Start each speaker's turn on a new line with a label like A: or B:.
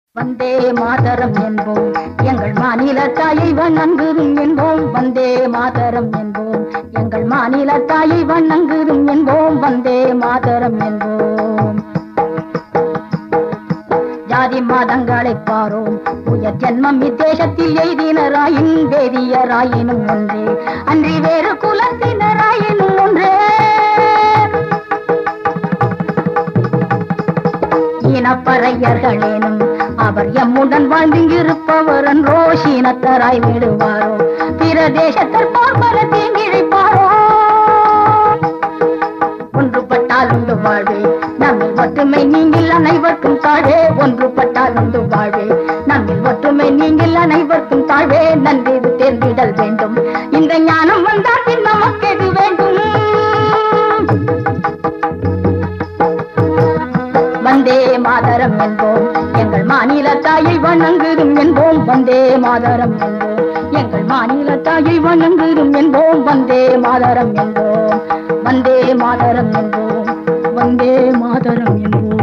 A: வந்தே மாதரம் என்போம் எங்கள் மாநில தாயை வணங்குதும் என்போம் வந்தே மாதரம் என்போம் எங்கள் மாநில தாயை வணங்குதும் என்போம் வந்தே மாதரம் என்போம் ஜாதி மதங்களை பாரோம் உயர் ஜென்மம் இத்தேசத்தில் எய்தினராயின் வேதியராயினும் ஒன்றே அன்றி வேறு குலத்தினராயினும் ஒன்றே இனப்பறையர்களேனும் அவர் எம்முடன் வாழ்ந்திருப்பவர் என்றோ சீனத்தராய் விடுவாரோ பிற தேசத்தர் பார்ப்பன தீங்கிழைப்பாரோ ஒன்றுபட்டால் உண்டு வாழ்வே நம்மில் ஒற்றுமை நீங்கள் அனைவருக்கும் தாழ்வே ஒன்றுபட்டால் உண்டு வாழ்வே நம்மில் ஒற்றுமை நீங்கள் அனைவருக்கும் தாழ்வே நன்றி தேர்ந்திடல் வேண்டும் இந்த ஞானம் வந்தால் பின் நமக்கு எது வேண்டும் வந்தே மாதரம் என்போம் எங்கள் மாநில தாயை வணங்குதும் என்போம் வந்தே மாதரம் என்போம் எங்கள் மாநில தாயை வணங்குதும் என்போம் வந்தே மாதரம் என்போம் வந்தே மாதரம் என்போம் வந்தே மாதரம் என்போம்